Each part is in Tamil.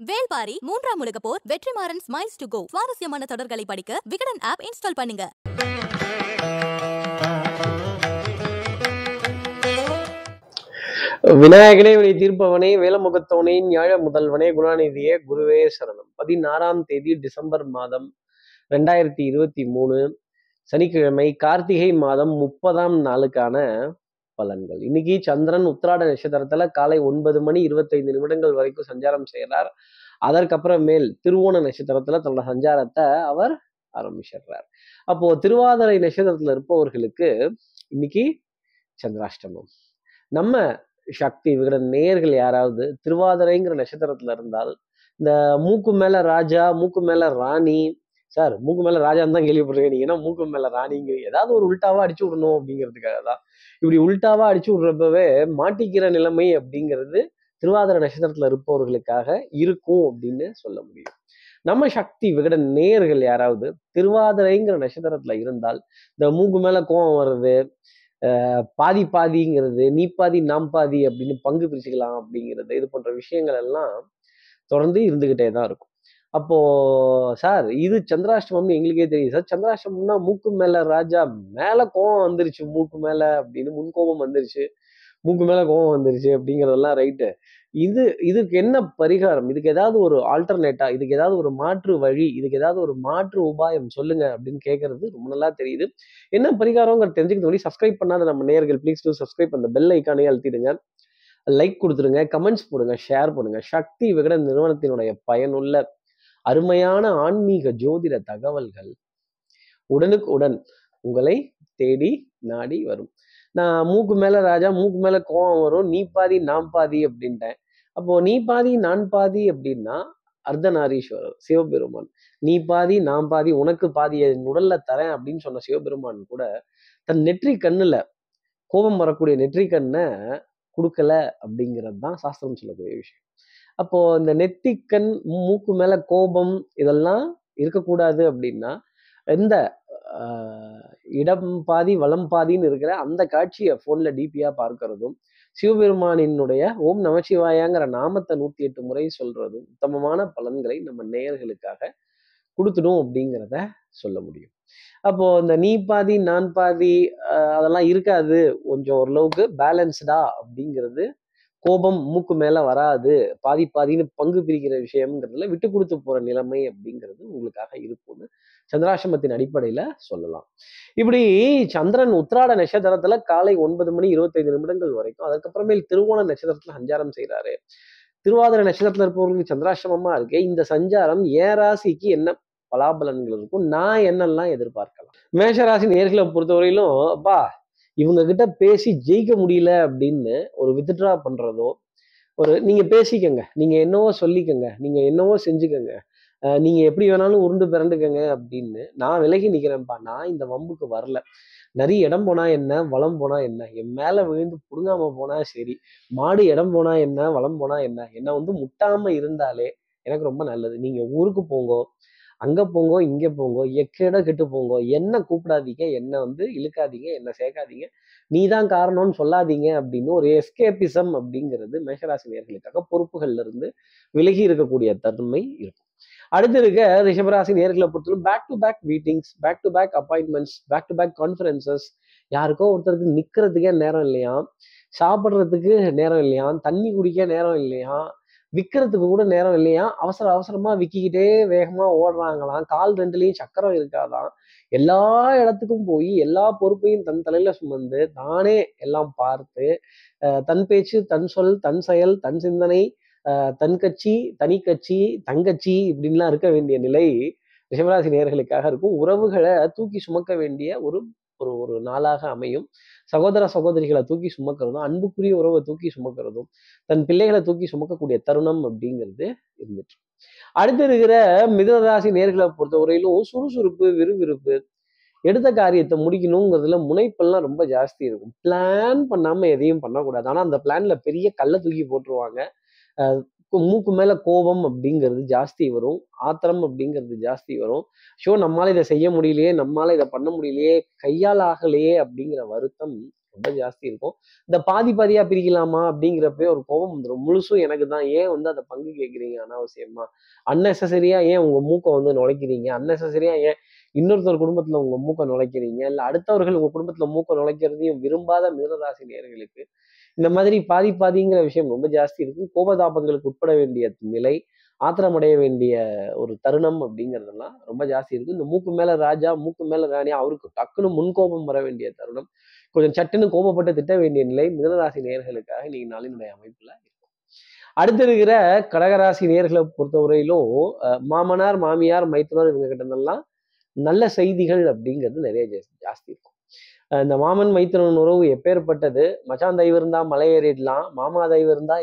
வேல்பாரி மூன்றாம் உலக போர் வெற்றிமாறன் ஸ்மைல்ஸ் டு கோ சுவாரஸ்யமான தொடர்களை படிக்க விகடன் ஆப் இன்ஸ்டால் பண்ணுங்க விநாயகனே வினை தீர்ப்பவனே வேலமுகத்தவனே ஞாழ முதல்வனே குணாநிதியே குருவே சரணம் பதினாறாம் தேதி டிசம்பர் மாதம் ரெண்டாயிரத்தி இருபத்தி மூணு சனிக்கிழமை கார்த்திகை மாதம் முப்பதாம் நாளுக்கான பலன்கள் இன்னைக்கு சந்திரன் உத்திராட நட்சத்திரத்துல காலை ஒன்பது மணி இருபத்தைந்து நிமிடங்கள் வரைக்கும் சஞ்சாரம் செய்கிறார் அதற்கப்புறமேல் திருவோண நட்சத்திரத்துல தன்னோட சஞ்சாரத்தை அவர் ஆரம்பிச்சிடுறார் அப்போ திருவாதிரை நட்சத்திரத்துல இருப்பவர்களுக்கு இன்னைக்கு சந்திராஷ்டமம் நம்ம சக்தி விகட நேயர்கள் யாராவது திருவாதிரைங்கிற நட்சத்திரத்துல இருந்தால் இந்த மூக்கு மேல ராஜா மூக்கு மேல ராணி சார் மூக்கு மேல ராஜான்னு தான் கேள்விப்பட்டிருக்கேன் நீங்க என்ன மூக்கு மேல ராணிங்க ஏதாவது ஒரு உல்டாவா அடிச்சு விடணும் அப்படிங்கிறதுக்காக தான் இப்படி உல்டாவா அடிச்சு விடுறப்பவே மாட்டிக்கிற நிலைமை அப்படிங்கிறது திருவாதிரை நட்சத்திரத்துல இருப்பவர்களுக்காக இருக்கும் அப்படின்னு சொல்ல முடியும் நம்ம சக்தி விகட நேயர்கள் யாராவது திருவாதிரைங்கிற நட்சத்திரத்துல இருந்தால் இந்த மூக்கு மேல கோவம் வர்றது அஹ் பாதி பாதிங்கிறது நீ பாதி நாம் பாதி அப்படின்னு பங்கு பிரிச்சுக்கலாம் அப்படிங்கிறது இது போன்ற விஷயங்கள் எல்லாம் தொடர்ந்து இருந்துகிட்டே தான் இருக்கும் அப்போ சார் இது சந்திராஷ்டமம்னு எங்களுக்கே தெரியும் சார் சந்திராஷ்டமம்னா மூக்கு மேல ராஜா மேல கோவம் வந்துருச்சு மூக்கு மேல அப்படின்னு முன் கோபம் வந்துருச்சு மூக்கு மேல கோவம் வந்துருச்சு அப்படிங்கிறதெல்லாம் ரைட்டு இது இதுக்கு என்ன பரிகாரம் இதுக்கு ஏதாவது ஒரு ஆல்டர்னேட்டா இதுக்கு ஏதாவது ஒரு மாற்று வழி இதுக்கு ஏதாவது ஒரு மாற்று உபாயம் சொல்லுங்க அப்படின்னு கேட்கறது ரொம்ப நல்லா தெரியுது என்ன பரிகாரங்கிற தெரிஞ்சுக்கிறது வழி சப்ஸ்கிரைப் பண்ணாத நம்ம நேயர்கள் ப்ளீஸ் டூ சப்ஸ்கிரைப் அந்த பெல் ஐக்கானே அழுத்திடுங்க லைக் கொடுத்துருங்க கமெண்ட்ஸ் போடுங்க ஷேர் பண்ணுங்க சக்தி விகட நிறுவனத்தினுடைய பயனுள்ள அருமையான ஆன்மீக ஜோதிட தகவல்கள் உடனுக்கு உடன் உங்களை தேடி நாடி வரும் நான் மூக்கு மேல ராஜா மூக்கு மேல கோவம் வரும் நீ பாதி நான் பாதி அப்படின்ட்டேன் அப்போ நீ பாதி நான் பாதி அப்படின்னா அர்த்தநாரீஸ்வரர் சிவபெருமான் நீ பாதி நான் பாதி உனக்கு பாதி என் உடல்ல தரேன் அப்படின்னு சொன்ன சிவபெருமான் கூட தன் நெற்றி கண்ணுல கோபம் வரக்கூடிய நெற்றி கண்ணை கொடுக்கல அப்படிங்கிறது தான் சாஸ்திரம் சொல்லக்கூடிய விஷயம் அப்போ இந்த நெத்திக்கண் மூக்கு மேல கோபம் இதெல்லாம் இருக்கக்கூடாது அப்படின்னா எந்த ஆஹ், இடம் பாதி வலம் பாதின்னு இருக்கிற அந்த காட்சியை ஃபோன்ல டிபியா பார்க்கறதும் சிவபெருமானினுடைய ஓம் நமச்சிவாயாங்கிற நாமத்தை நூத்தி எட்டு முறை சொல்றதும் உத்தமமான பலன்களை நம்ம நேயர்களுக்காக கொடுத்துடும் அப்படிங்கிறத சொல்ல முடியும் அப்போ இந்த நீ பாதி நான் பாதி ஆஹ், அதெல்லாம் இருக்காது கொஞ்சம் ஓரளவுக்கு பேலன்ஸ்டா அப்படிங்கிறது கோபம் மூக்கு மேல வராது பாதி பாதின்னு பங்கு பிரிக்கிற விஷயம்ங்கிறதுல விட்டு கொடுத்து போற நிலைமை அப்படிங்கிறது உங்களுக்காக இருக்கும்னு சந்திராசிரமத்தின் அடிப்படையில சொல்லலாம் இப்படி சந்திரன் உத்திராட நட்சத்திரத்துல காலை ஒன்பது மணி இருபத்தைந்து நிமிடங்கள் வரைக்கும் அதுக்கப்புறமேல் திருவோண நட்சத்திரத்துல சஞ்சாரம் செய்றாரு திருவாதிரை நட்சத்திரத்துல இருப்பவர்களுக்கு சந்திராசிரமமா இருக்கு இந்த சஞ்சாரம் ஏன் ராசிக்கு என்ன பலாபலன்கள் இருக்கும் நான் என்னெல்லாம் எதிர்பார்க்கலாம் மேஷராசி நேர்களை பொறுத்தவரையிலும் அப்பா இவங்க கிட்ட பேசி ஜெயிக்க முடியல அப்படின்னு ஒரு வித்ட்ரா பண்றதோ ஒரு நீங்க பேசிக்கங்க நீங்க என்னவோ சொல்லிக்கங்க நீங்க என்னவோ செஞ்சுக்கங்க அஹ் நீங்க எப்படி வேணாலும் உருண்டு பிறண்டுக்கங்க அப்படின்னு நான் விலகி நிக்கிறேன்ப்பா நான் இந்த வம்புக்கு வரல நிறைய இடம் போனா என்ன வளம் போனா என்ன என் மேல விழுந்து புடுங்காம போனா சரி மாடு இடம் போனா என்ன வளம் போனா என்ன என்னை வந்து முட்டாம இருந்தாலே எனக்கு ரொம்ப நல்லது நீங்க ஊருக்கு போங்கோ அங்க போங்கோ இங்க போங்கோ எக்கேட கெட்டு போங்கோ என்ன கூப்பிடாதீங்க என்ன வந்து இழுக்காதீங்க என்ன சேர்க்காதீங்க நீ தான் காரணம்னு சொல்லாதீங்க அப்படின்னு ஒரு எஸ்கேபிசம் அப்படிங்கிறது மேஷராசி நேர்களுக்காக பொறுப்புகள்ல இருந்து விலகி இருக்கக்கூடிய தன்மை இருக்கும் அடுத்து இருக்க ரிஷபராசி நேர்களை பொறுத்தவரை back to back meetings back to back appointments back to back conferences யாருக்கோ ஒருத்தருக்கு நிக்கிறதுக்கே நேரம் இல்லையா சாப்பிட்றதுக்கு நேரம் இல்லையா தண்ணி குடிக்க நேரம் இல்லையா விற்கிறதுக்கு கூட நேரம் இல்லையா அவசர அவசரமா விக்கிக்கிட்டே வேகமா ஓடுறாங்களாம் கால் ரெண்டுலயும் சக்கரம் இருக்காதான் எல்லா இடத்துக்கும் போய் எல்லா பொறுப்பையும் தன் தலையில சுமந்து தானே எல்லாம் பார்த்து அஹ் தன் பேச்சு தன் சொல் தன் செயல் தன் சிந்தனை அஹ் தன் கட்சி தனி கட்சி தங்கச்சி இப்படின்லாம் இருக்க வேண்டிய நிலை ரிஷபராசி நேர்களுக்காக இருக்கும் உறவுகளை தூக்கி சுமக்க வேண்டிய ஒரு ஒரு ஒரு நாளாக அமையும் சகோதர சகோதரிகளை தூக்கி சுமக்கிறதும் அன்புக்குரிய உறவை தூக்கி சுமக்கிறதும் தன் பிள்ளைகளை தூக்கி சுமக்கக்கூடிய தருணம் அப்படிங்கிறது இருந்துட்டு அடுத்து இருக்கிற மிதனராசி நேர்களை பொறுத்தவரையிலும் சுறுசுறுப்பு விறுவிறுப்பு எடுத்த காரியத்தை முடிக்கணுங்கிறதுல முனைப்பெல்லாம் ரொம்ப ஜாஸ்தி இருக்கும் பிளான் பண்ணாம எதையும் பண்ணக்கூடாது ஆனா அந்த பிளான்ல பெரிய கல்லை தூக்கி போட்டுருவாங்க அஹ் கு- மூக்கு மேல கோபம் அப்படிங்கிறது ஜாஸ்தி வரும் ஆத்திரம் அப்படிங்கிறது ஜாஸ்தி வரும் ஷோ நம்மால இதை செய்ய முடியலையே நம்மால இதை பண்ண முடியலையே கையால் ஆகலையே அப்படிங்கிற வருத்தம் ரொம்ப ஜாஸ்தி இருக்கும் இந்த பாதி பாதியா பிரிக்கலாமா அப்படிங்கிறப்ப ஒரு கோபம் வந்துடும் முழுசும் எனக்கு தான் ஏன் வந்து அதை பங்கு கேட்குறீங்க அனாவசியமா அன்னெசரியா ஏன் உங்க மூக்கை வந்து நுழைக்கிறீங்க அன்னெசரியா ஏன் இன்னொருத்தர் குடும்பத்துல உங்க மூக்கை நுழைக்கிறீங்க இல்ல அடுத்தவர்கள் உங்க குடும்பத்துல மூக்கை நுழைக்கிறதையும் விரும்பாத மிதனராசி நேயர்களுக்கு இந்த மாதிரி பாதி பாதிங்கிற விஷயம் ரொம்ப ஜாஸ்தி இருக்கும் கோபதாபங்களுக்கு உட்பட வேண்டிய நிலை ஆத்திரமடைய வேண்டிய ஒரு தருணம் அப்படிங்கிறதெல்லாம் ரொம்ப ஜாஸ்தி இருக்கு இந்த மூக்கு மேல ராஜா மூக்கு மேல ராணி அவருக்கு டக்குன்னு முன்கோபம் வர வேண்டிய தருணம் கொஞ்சம் சட்டுன்னு கோபப்பட்டு திட்ட வேண்டிய நிலை மிதனராசி நேயர்களுக்காக இன்னைக்கு நாளினுடைய அமைப்புல இருக்கும் அடுத்து இருக்கிற கடகராசி நேயர்களை பொறுத்தவரையிலும் அஹ், மாமனார் மாமியார் மைத்துனர் இவங்க கிட்ட இருந்தெல்லாம் நல்ல செய்திகள் அப்படிங்கிறது நிறைய ஜாஸ்- ஜாஸ்தி இருக்கும் அஹ், இந்த மாமன் மைத்துனன் உறவு எப்பேற்பட்டது மச்சான் தயவு இருந்தா மலை ஏறிடலாம் மாமா தயவு இருந்தா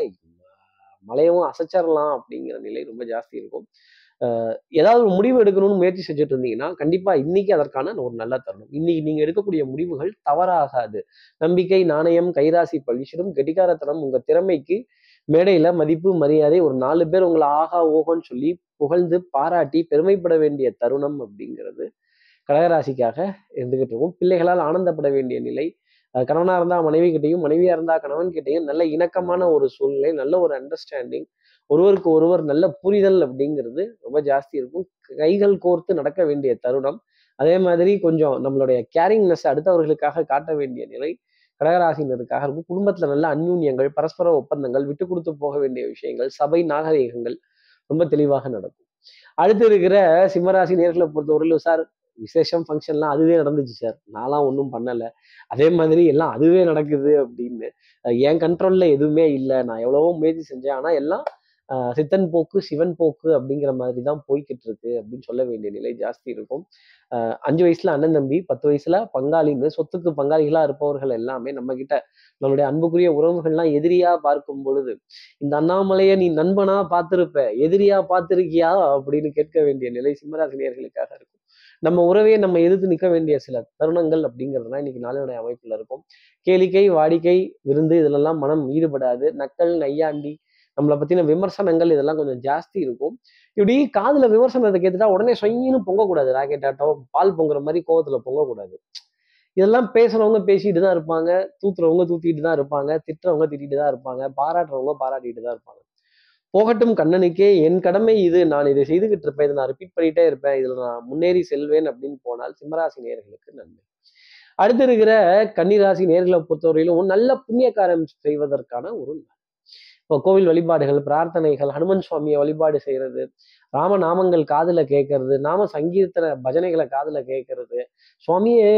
மலையவும் அசைச்சிடலாம் அப்படிங்கிற நிலை ரொம்ப ஜாஸ்தி இருக்கும் அஹ் ஏதாவது ஒரு முடிவு எடுக்கணும்னு முயற்சி செஞ்சுட்டு இருந்தீங்கன்னா கண்டிப்பா இன்னைக்கு அதற்கான ஒரு நல்ல தருணம் இன்னைக்கு நீங்க எடுக்கக்கூடிய முடிவுகள் தவறாகாது நம்பிக்கை நாணயம் கைராசி பழிச்சிடும் கெட்டிக்காரத்தனம் உங்க திறமைக்கு மேடையில மதிப்பு மரியாதை ஒரு நாலு பேர் உங்களை ஆகா ஓகோன்னு சொல்லி புகழ்ந்து பாராட்டி பெருமைப்பட வேண்டிய தருணம் அப்படிங்கிறது கடகராசிக்காக இருந்துகிட்டு இருக்கும் பிள்ளைகளால் ஆனந்தப்பட வேண்டிய நிலை அஹ் கணவனா இருந்தா மனைவி கிட்டையும் மனைவியா இருந்தா கணவன் கிட்டையும் நல்ல இணக்கமான ஒரு சூழ்நிலை நல்ல ஒரு அண்டர்ஸ்டாண்டிங் ஒருவருக்கு ஒருவர் நல்ல புரிதல் அப்படிங்கிறது ரொம்ப ஜாஸ்தி இருக்கும் கைகள் கோர்த்து நடக்க வேண்டிய தருணம் அதே மாதிரி கொஞ்சம் நம்மளுடைய கேரிங்னஸ் அடுத்தவர்களுக்காக காட்ட வேண்டிய நிலை கடகராசினருக்காக இருக்கும் குடும்பத்துல நல்ல அந்யூன்யங்கள் பரஸ்பர ஒப்பந்தங்கள் விட்டு கொடுத்து போக வேண்டிய விஷயங்கள் சபை நாகரீகங்கள் ரொம்ப தெளிவாக நடக்கும் அடுத்து இருக்கிற சிம்மராசி நேர்களை பொறுத்தவரையிலும் சார் விசேஷம் ஃபங்க்ஷன்லாம் அதுவே நடந்துச்சு சார் நான்லாம் ஒன்றும் பண்ணலை அதே மாதிரி எல்லாம் அதுவே நடக்குது அப்படின்னு அஹ் என் கண்ட்ரோல்ல எதுவுமே இல்லை நான் எவ்வளவோ முயற்சி செஞ்சேன் ஆனா எல்லாம் ஆஹ் சித்தன் போக்கு சிவன் போக்கு அப்படிங்கிற மாதிரி தான் போய்கிட்டு இருக்கு அப்படின்னு சொல்ல வேண்டிய நிலை ஜாஸ்தி இருக்கும் ஆஹ் அஞ்சு வயசுல அண்ணன் தம்பி பத்து வயசுல பங்காளின்னு சொத்துக்கு பங்காளிகளா இருப்பவர்கள் எல்லாமே நம்ம கிட்ட நம்மளுடைய அன்புக்குரிய உறவுகள்லாம் எதிரியா பார்க்கும் பொழுது இந்த அண்ணாமலையை நீ நண்பனா பார்த்திருப்ப எதிரியா பார்த்திருக்கியா அப்படின்னு கேட்க வேண்டிய நிலை சிம்மராசினியர்களுக்காக இருக்கும் நம்ம உறவையே நம்ம எதிர்த்து நிற்க வேண்டிய சில தருணங்கள் அப்படிங்கிறதுலாம் இன்னைக்கு நாளினுடைய அமைப்புல இருக்கும் கேளிக்கை வாடிக்கை விருந்து இதுலெல்லாம் மனம் ஈடுபடாது நக்கல் நையாண்டி நம்மளை பத்தின விமர்சனங்கள் இதெல்லாம் கொஞ்சம் ஜாஸ்தி இருக்கும் இப்படி காதுல விமர்சனத்தை கேட்டுட்டா உடனே சொயின்னு பொங்கக்கூடாது ராக்கெட் ஆட்டம் பால் பொங்குற மாதிரி கோவத்துல பொங்கக்கூடாது இதெல்லாம் பேசுறவங்க பேசிட்டு தான் இருப்பாங்க தூத்துறவங்க தூத்திட்டு தான் இருப்பாங்க திட்டுறவங்க திட்டிட்டு தான் இருப்பாங்க பாராட்டுறவங்க பாராட்டிட்டு தான் இருப்பாங்க போகட்டும் கண்ணனுக்கே என் கடமை இது நான் இதை செய்துகிட்டு இருப்பேன் இதை நான் ரிப்பீட் பண்ணிட்டே இருப்பேன் இதுல நான் முன்னேறி செல்வேன் அப்படின்னு போனால் சிம்மராசி நேயர்களுக்கு நன்மை அடுத்து இருக்கிற கன்னிராசி நேர்களை பொறுத்தவரையிலும் நல்ல புண்ணியக்காரம் செய்வதற்கான ஒரு நாள் இப்போ கோவில் வழிபாடுகள் பிரார்த்தனைகள் ஹனுமன் சுவாமியை வழிபாடு செய்யறது ராம நாமங்கள் காதுல கேட்கறது நாம சங்கீர்த்தன பஜனைகளை காதுல கேட்கறது சுவாமியே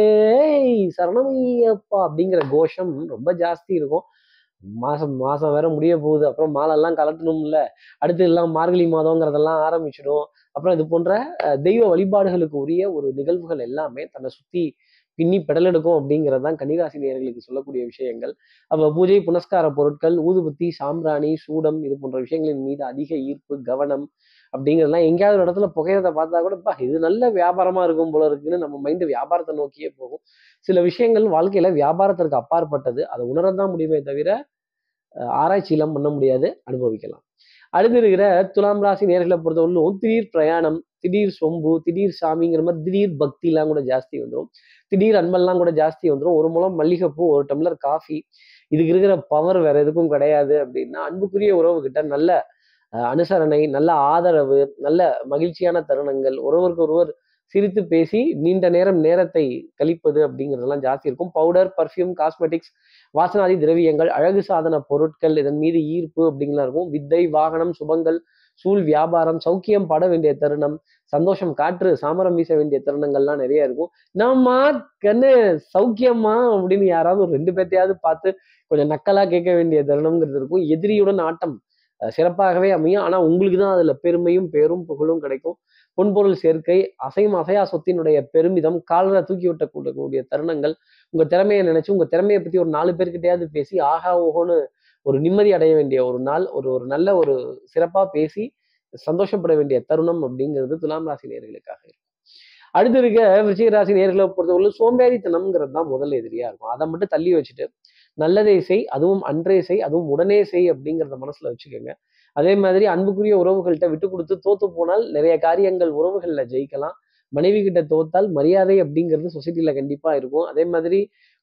சரணமையப்பா அப்படிங்கிற கோஷம் ரொம்ப ஜாஸ்தி இருக்கும் மாசம் மாசம் வேற முடிய போகுது அப்புறம் மாலெல்லாம் கலட்டணும்ல அடுத்து எல்லாம் மார்கழி மாதங்கிறதெல்லாம் ஆரம்பிச்சிடும் அப்புறம் இது போன்ற அஹ், தெய்வ வழிபாடுகளுக்கு உரிய ஒரு நிகழ்வுகள் எல்லாமே தன்னை சுத்தி பின்னி பெடலெடுக்கும் அப்படிங்கிறது தான் கன்னிராசி நேயர்களுக்கு சொல்லக்கூடிய விஷயங்கள் அப்ப பூஜை புனஸ்கார பொருட்கள் ஊதுபத்தி சாம்பிராணி சூடம் இது போன்ற விஷயங்களின் மீது அதிக ஈர்ப்பு கவனம் அப்படிங்கிறதெல்லாம் எங்கேயாவது ஒரு இடத்துல புகையறத பார்த்தா கூட பா இது நல்ல வியாபாரமா இருக்கும் போல இருக்குன்னு நம்ம மைண்டு வியாபாரத்தை நோக்கியே போகும் சில விஷயங்கள் வாழ்க்கையில வியாபாரத்திற்கு அப்பாற்பட்டது அதை உணரத்தான் முடியுமே தவிர அஹ், ஆராய்ச்சியெல்லாம் பண்ண முடியாது அனுபவிக்கலாம் அடுத்து இருக்கிற துலாம் ராசி நேர்களை பொறுத்தவரையிலும் திடீர் பிரயாணம் திடீர் சொம்பு திடீர் சாமிங்கிற மாதிரி திடீர் பக்திலாம் கூட ஜாஸ்தி வந்துடும் திடீர் அன்பெல்லாம் கூட ஜாஸ்தி வந்துடும் ஒரு முழம் மல்லிகைப்பூ ஒரு டம்ளர் காஃபி இதுக்கு இருக்கிற பவர் வேற எதுக்கும் கிடையாது அப்படின்னா அன்புக்குரிய உறவு கிட்ட நல்ல அஹ், அனுசரணை நல்ல ஆதரவு நல்ல மகிழ்ச்சியான தருணங்கள் ஒருவருக்கு ஒருவர் சிரித்து பேசி நீண்ட நேரம் நேரத்தை கழிப்பது அப்படிங்கிறதெல்லாம் ஜாஸ்தி இருக்கும் பவுடர் பர்ஃப்யூம் காஸ்மெட்டிக்ஸ் வாசனாதி திரவியங்கள் அழகு சாதன பொருட்கள் இதன் மீது ஈர்ப்பு அப்படிங்கலாம் இருக்கும் வித்தை வாகனம் சுபங்கள் சூழ் வியாபாரம் சௌக்கியம் பட வேண்டிய தருணம் சந்தோஷம் காற்று சாமரம் வீச வேண்டிய தருணங்கள்லாம் நிறைய இருக்கும் நம்மா கண்ணு சௌக்கியமா அப்படின்னு யாராவது ஒரு ரெண்டு பேர்த்தையாவது பார்த்து கொஞ்சம் நக்கலா கேட்க வேண்டிய தருணம்ங்கிறது இருக்கும் எதிரியுடன் ஆட்டம் அஹ், சிறப்பாகவே அமையும் ஆனா உங்களுக்கு தான் அதுல பெருமையும் பேரும் புகழும் கிடைக்கும் பொன்பொருள் சேர்க்கை அசையும் அசையா சொத்தினுடைய பெருமிதம் காலரை தூக்கி விட்டக்கூடிய தருணங்கள் உங்க திறமையை நினைச்சு உங்க திறமையை பத்தி ஒரு நாலு பேர்கிட்டயாவது பேசி ஆஹா ஓஹோன்னு ஒரு நிம்மதி அடைய வேண்டிய ஒரு நாள் ஒரு ஒரு நல்ல ஒரு சிறப்பா பேசி சந்தோஷப்பட வேண்டிய தருணம் அப்படிங்கிறது துலாம் ராசி நேர்களுக்காக இருக்கும் அடுத்து இருக்க விருச்சிக ராசி நேர்களை பொறுத்தவரை சோம்பேறித்தனம்ங்கிறது தான் முதல் எதிரியா இருக்கும் அதை மட்டும் தள்ளி வச்சுட்டு நல்லதே செய் அதுவும் அன்றே செய் அதுவும் உடனே செய் அப்படிங்கிறத மனசுல வச்சுக்கோங்க அதே மாதிரி அன்புக்குரிய உறவுகள்கிட்ட விட்டு கொடுத்து தோத்து போனால் நிறைய காரியங்கள் உறவுகள்ல ஜெயிக்கலாம் மனைவி கிட்ட தோத்தால் மரியாதை அப்படிங்கிறது சொசைட்டில கண்டிப்பா இருக்கும் அதே மாதிரி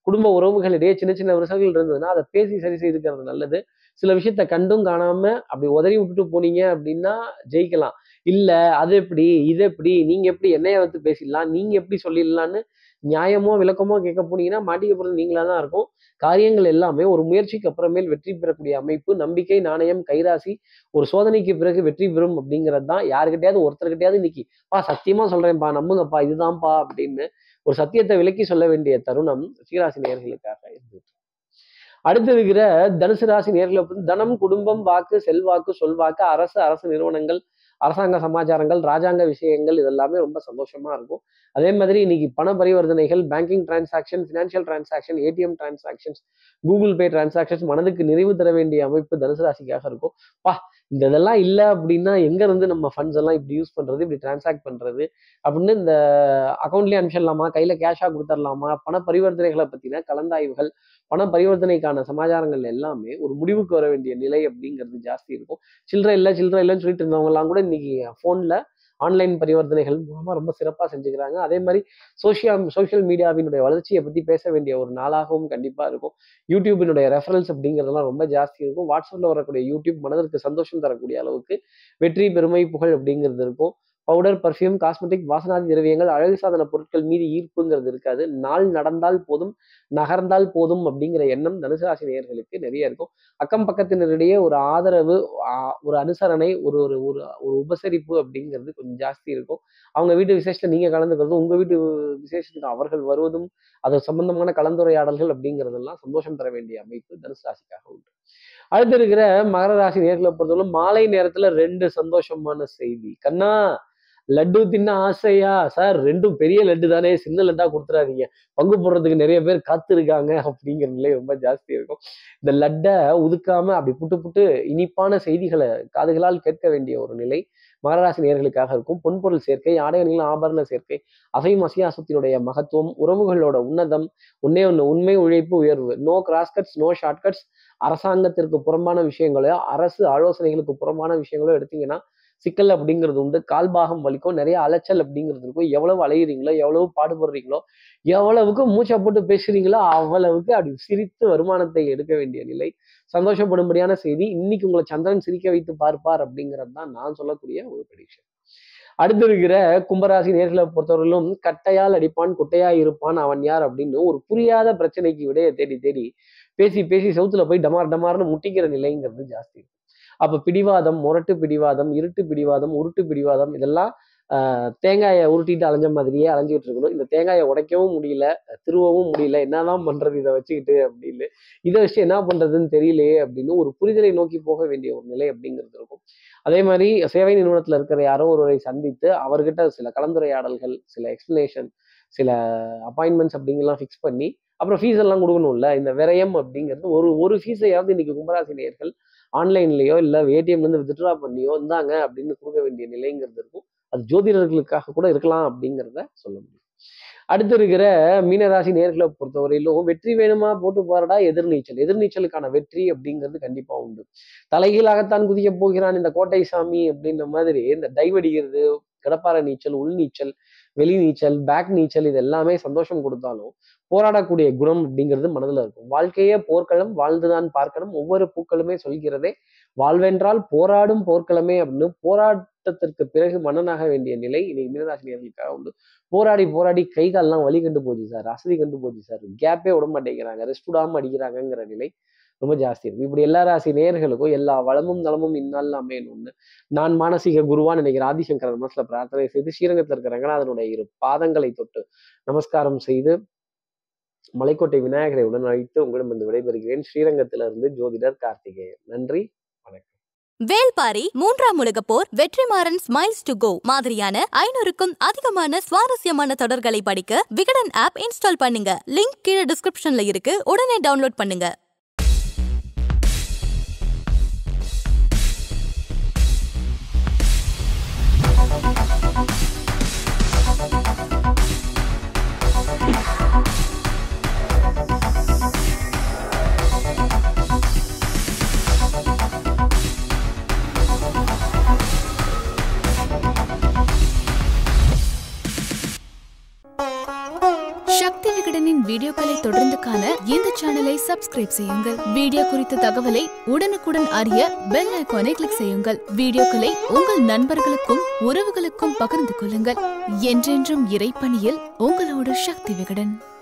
குடும்ப உறவுகளிடையே சின்ன சின்ன விரிசல்கள் இருந்ததுன்னா அதை பேசி சரி செய்துக்கிறது நல்லது சில விஷயத்த கண்டும் காணாம அப்படி உதறி விட்டுட்டு போனீங்க அப்படின்னா ஜெயிக்கலாம் இல்ல அது எப்படி இது எப்படி நீங்க எப்படி என்னைய வந்து பேசிடலாம் நீங்க எப்படி சொல்லிடலாம்னு நியாயமோ விளக்கமோ கேட்க போனீங்கன்னா மாட்டிக்க போறது நீங்களா தான் இருக்கும் காரியங்கள் எல்லாமே ஒரு முயற்சிக்கு அப்புறமேல் வெற்றி பெறக்கூடிய அமைப்பு நம்பிக்கை நாணயம் கைராசி ஒரு சோதனைக்கு பிறகு வெற்றி பெறும் அப்படிங்கிறது தான் யாருக்கிட்டையாவது ஒருத்தர்கிட்டயாவது இன்னைக்கு பா சத்தியமா சொல்றேன்ப்பா நம்புங்கப்பா இதுதான்ப்பா அப்படின்னு ஒரு சத்தியத்தை விலக்கி சொல்ல வேண்டிய தருணம் சீராசி நேர்களுக்காக இருந்தது அடுத்து இருக்கிற தனுசு ராசி நேர்களை வந்து தனம் குடும்பம் வாக்கு செல்வாக்கு சொல்வாக்கு அரசு அரசு நிறுவனங்கள் அரசாங்க சமாச்சாரங்கள் ராஜாங்க விஷயங்கள் இதெல்லாமே ரொம்ப சந்தோஷமா இருக்கும் அதே மாதிரி இன்னைக்கு பண பரிவர்த்தனைகள் banking transaction financial transaction ATM transactions Google Pay transactions மனதுக்கு நிறைவு தர வேண்டிய அமைப்பு தனுசு ராசிக்காக இருக்கும் பா இந்த இதெல்லாம் இல்லை அப்படின்னா எங்க இருந்து நம்ம ஃபண்ட்ஸ் எல்லாம் இப்படி யூஸ் பண்றது இப்படி டிரான்சாக்ட் பண்றது அப்படின்னு இந்த அக்கௌண்ட்லயே அனுப்பிச்சிடலாமா கையில கேஷா கொடுத்துடலாமா பண பரிவர்த்தனைகளை பத்தின கலந்தாய்வுகள் பண பரிவர்த்தனைக்கான சமாச்சாரங்கள் எல்லாமே ஒரு முடிவுக்கு வர வேண்டிய நிலை அப்படிங்கிறது ஜாஸ்தி இருக்கும் சில்லறை இல்லை சில்லறை இல்லைன்னு சொல்லிட்டு இருந்தவங்க எல்லாம் கூட இன்னைக்கு ஃபோன்ல ஆன்லைன் பரிவர்த்தனைகள் மூலமா ரொம்ப சிறப்பா செஞ்சுக்கிறாங்க அதே மாதிரி சோஷியல் சோஷியல் மீடியாவினுடைய வளர்ச்சியை பத்தி பேச வேண்டிய ஒரு நாளாகவும் கண்டிப்பா இருக்கும் யூடியூபினுடைய ரெஃபரன்ஸ் அப்படிங்கிறதெல்லாம் ரொம்ப ஜாஸ்தி இருக்கும் வாட்ஸ்அப்ல வரக்கூடிய யூடியூப் மனதிற்கு சந்தோஷம் தரக்கூடிய அளவுக்கு வெற்றி பெருமை புகழ் அப்படிங்கிறது இருக்கும் பவுடர் பர்ஃப்யூம் காஸ்மெட்டிக் வாசனாதி திரவியங்கள் அழகு சாதன பொருட்கள் மீது ஈர்ப்புங்கிறது இருக்காது நாள் நடந்தால் போதும் நகர்ந்தால் போதும் அப்படிங்கிற எண்ணம் தனுசு ராசி நேயர்களுக்கு நிறைய இருக்கும் அக்கம் பக்கத்தினரிடையே ஒரு ஆதரவு ஆ- ஒரு அனுசரணை ஒரு ஒரு ஒரு ஒரு உபசரிப்பு அப்படிங்கிறது கொஞ்சம் ஜாஸ்தி இருக்கும் அவங்க வீட்டு விசேஷத்துல நீங்க கலந்துக்கிறதும் உங்க வீட்டு விசேஷத்துக்கு அவர்கள் வருவதும் அது சம்பந்தமான கலந்துரையாடல்கள் அப்படிங்கிறதெல்லாம் சந்தோஷம் தர வேண்டிய அமைப்பு தனுசு ராசிக்காக உண்டு அடுத்து இருக்கிற மகர ராசி நேர்களை பொறுத்தவரை மாலை நேரத்துல ரெண்டு சந்தோஷமான செய்தி கண்ணா லட்டு தின்ன ஆசையா சார் ரெண்டும் பெரிய லட்டு தானே சின்ன லட்டா கொடுத்துறாதீங்க பங்கு போடுறதுக்கு நிறைய பேர் காத்து இருக்காங்க அப்படிங்கிற நிலை ரொம்ப ஜாஸ்தி இருக்கும் இந்த லட்டை உதுக்காம அப்படி புட்டு புட்டு இனிப்பான செய்திகளை காதுகளால் கேட்க வேண்டிய ஒரு நிலை மகராசி நேர்களுக்காக இருக்கும் பொன்பொருள் சேர்க்கை ஆடை அணிகள் ஆபரண சேர்க்கை அசையும் அசியாசத்தினுடைய மகத்துவம் உறவுகளோட உன்னதம் ஒன்னே ஒன்று உண்மை உழைப்பு உயர்வு நோ கிராஸ்கட்ஸ் நோ ஷார்ட்கட்ஸ் அரசாங்கத்திற்கு புறம்பான விஷயங்களோ அரசு ஆலோசனைகளுக்கு புறம்பான விஷயங்களோ எடுத்தீங்கன்னா சிக்கல் அப்படிங்கிறது உண்டு கால்பாகம் வலிக்கும் நிறைய அலைச்சல் அப்படிங்கிறது இருக்கும் எவ்வளவு அலையுறீங்களோ எவ்வளவு பாடுபடுறீங்களோ எவ்வளவுக்கு மூச்சை போட்டு பேசுறீங்களோ அவ்வளவுக்கு அப்படி சிரித்து வருமானத்தை எடுக்க வேண்டிய நிலை சந்தோஷப்படும்படியான செய்தி இன்னைக்கு உங்களை சந்திரன் சிரிக்க வைத்து பார்ப்பார் அப்படிங்கிறது தான் நான் சொல்லக்கூடிய ஒரு prediction அடுத்து இருக்கிற கும்பராசி நேர்களை பொறுத்தவரையிலும் கட்டையால் அடிப்பான் குட்டையாய் இருப்பான் அவன் யார் அப்படின்னு ஒரு புரியாத பிரச்சனைக்கு விடைய தேடி தேடி பேசி பேசி சவுத்துல போய் டமார் டமார்னு முட்டிக்கிற நிலைங்கிறது ஜாஸ்தி இருக்கும் அப்ப பிடிவாதம் முரட்டு பிடிவாதம் இருட்டு பிடிவாதம் உருட்டு பிடிவாதம் இதெல்லாம் ஆஹ், தேங்காயை உருட்டிட்டு அலைஞ்ச மாதிரியே அலைஞ்சிட்டு இருக்கணும் இந்த தேங்காயை உடைக்கவும் முடியல திருவவும் முடியல என்னதான் பண்றது இதை வச்சுக்கிட்டு அப்படின்னு இதை வச்சு என்ன பண்றதுன்னு தெரியலையே அப்படின்னு ஒரு புரிதலை நோக்கி போக வேண்டிய ஒரு நிலை அப்படிங்கிறது இருக்கும் அதே மாதிரி சேவை நிறுவனத்துல இருக்கிற யாரோ ஒருவரை சந்தித்து அவர்கிட்ட சில கலந்துரையாடல்கள் சில எக்ஸ்பிளனேஷன் சில அப்பாயின்மெண்ட்ஸ் அப்படிங்கலாம் ஃபிக்ஸ் பண்ணி அப்புறம் ஃபீஸ் எல்லாம் கொடுக்கணும்ல இந்த விரயம் அப்படிங்கிறது ஒரு ஒரு ஃபீஸையாவது இன்னைக்கு கும்பராசி நேயர்கள் ஆன்லைன்லயோ இல்லை ஏடிஎம்ல இருந்து வித்ட்ரா பண்ணியோ இந்தாங்க அப்படின்னு கொடுக்க வேண்டிய நிலைங்கிறது இருக்கும் அது ஜோதிடர்களுக்காக கூட இருக்கலாம் அப்படிங்கிறத சொல்ல முடியும் அடுத்து இருக்கிற மீனராசி நேர்களை பொறுத்தவரையிலும் வெற்றி வேணுமா போட்டு போறடா எதிர்நீச்சல் எதிர்நீச்சலுக்கான வெற்றி அப்படிங்கிறது கண்டிப்பா உண்டு தலைகீழாகத்தான் குதிக்க போகிறான் இந்த கோட்டை சாமி அப்படின்ற மாதிரி இந்த டைவ் அடிக்கிறது கடப்பாறை நீச்சல் உள் நீச்சல் வெளி நீச்சல் பேக் நீச்சல் இது எல்லாமே சந்தோஷம் கொடுத்தாலும் போராடக்கூடிய குணம் அப்படிங்கிறது மனதுல இருக்கும் வாழ்க்கையே போர்க்களம் வாழ்ந்துதான் பார்க்கணும் ஒவ்வொரு பூக்களுமே சொல்கிறதே வாழ்வென்றால் போராடும் போர்க்களமே அப்படின்னு போராட்டத்திற்கு பிறகு மன்னனாக வேண்டிய நிலை இன்னைக்கு மீனராசினியர்களுக்காக உண்டு போராடி போராடி கை கால்லாம் வலி கண்டு போச்சு சார் அசதி கண்டு போச்சு சார் கேப்பே விட மாட்டேங்கிறாங்க ரெஸ்ட் விடாம அடிக்கிறாங்கங்கிற நிலை ரொம்ப ஜாஸ்தி இருக்கும் இப்படி எல்லா ராசி நேயர்களுக்கும் எல்லா வளமும் நலமும் இந்நாள் அமையணும்னு நான் மானசீக குருவான் நினைக்கிற ஆதிசங்கரன் மனசுல பிரார்த்தனை செய்து ஸ்ரீரங்கத்தில் இருக்கிற ரங்கநாதனுடைய இரு பாதங்களை தொட்டு நமஸ்காரம் செய்து மலைக்கோட்டை விநாயகரை உடன் அழைத்து உங்களிடம் வந்து விடைபெறுகிறேன் ஸ்ரீரங்கத்திலிருந்து ஜோதிடர் கார்த்திகேயன் நன்றி வேல்பாரி மூன்றாம் உலகப் போர் வெற்றிமாறன் ஸ்மைல்ஸ் டு கோ மாதிரியான ஐநூறுக்கும் அதிகமான சுவாரஸ்யமான தொடர்களை படிக்க விகடன் ஆப் இன்ஸ்டால் பண்ணுங்க லிங்க் கீழே டிஸ்கிரிப்ஷன்ல இருக்கு உடனே டவுன்லோட் பண்ணுங்க சக்தி விகடனின் வீடியோ வீடியோக்களை தொடர்ந்து காண இந்த சேனலை சப்ஸ்கிரைப் செய்யுங்கள் வீடியோ குறித்த தகவலை உடனுக்குடன் அறிய பெல் ஐகானை கிளிக் செய்யுங்கள் வீடியோக்களை உங்கள் நண்பர்களுக்கும் உறவுகளுக்கும் பகிர்ந்து கொள்ளுங்கள் என்றென்றும் இறைப்பணியில் உங்களோட சக்தி விகடன்